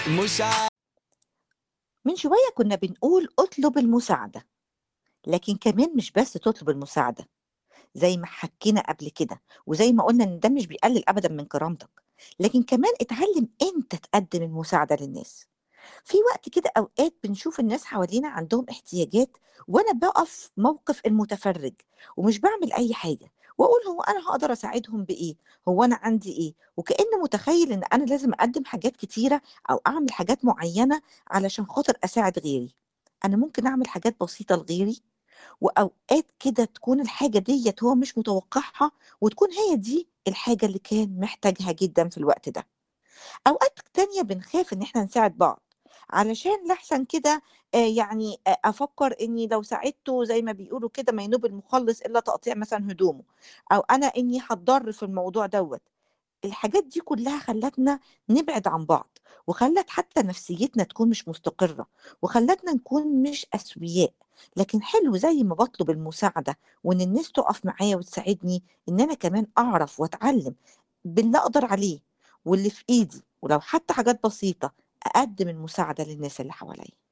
مساعدة من شوية كنا بنقول اطلب المساعدة لكن كمان مش بس تطلب المساعدة زي ما حكينا قبل كده وزي ما قلنا ان ده مش بيقلل ابدا من كرامتك لكن كمان اتعلم انت تقدم المساعدة للناس في وقت كده اوقات بنشوف الناس حوالينا عندهم احتياجات وانا بقف موقف المتفرج ومش بعمل اي حاجة واقول هو انا هقدر اساعدهم بايه هو انا عندي ايه وكأنه متخيل ان انا لازم اقدم حاجات كتيرة او اعمل حاجات معينة علشان خاطر اساعد غيري انا ممكن اعمل حاجات بسيطة لغيري وأوقات كده تكون الحاجة ديّة هو مش متوقعها، وتكون هي دي الحاجة اللي كان محتاجها جدًا في الوقت ده. أوقات تانية بنخاف إن إحنا نساعد بعض، علشان لأحسن كده آآ يعني أ أفكّر إني لو ساعدته زي ما بيقولوا كده ما ينوب المخلّص إلا تقطيع مثلًا هدومه، أو أنا إني هاتضر في الموضوع دوّة. الحاجات دي كلها خلّتنا نبعد عن بعض، وخلّت حتى نفسيتنا تكون مش مستقرة، وخلّتنا نكون مش أسوياء، لكن حلو زي ما باطلب المساعدة وإن الناس تُقف معايا وتساعدني، إن أنا كمان أعرف وأتعلم باللي أقدر عليه واللي في إيدي، ولو حتى حاجات بسيطة أقدّم المساعدة للناس اللي حواليّا.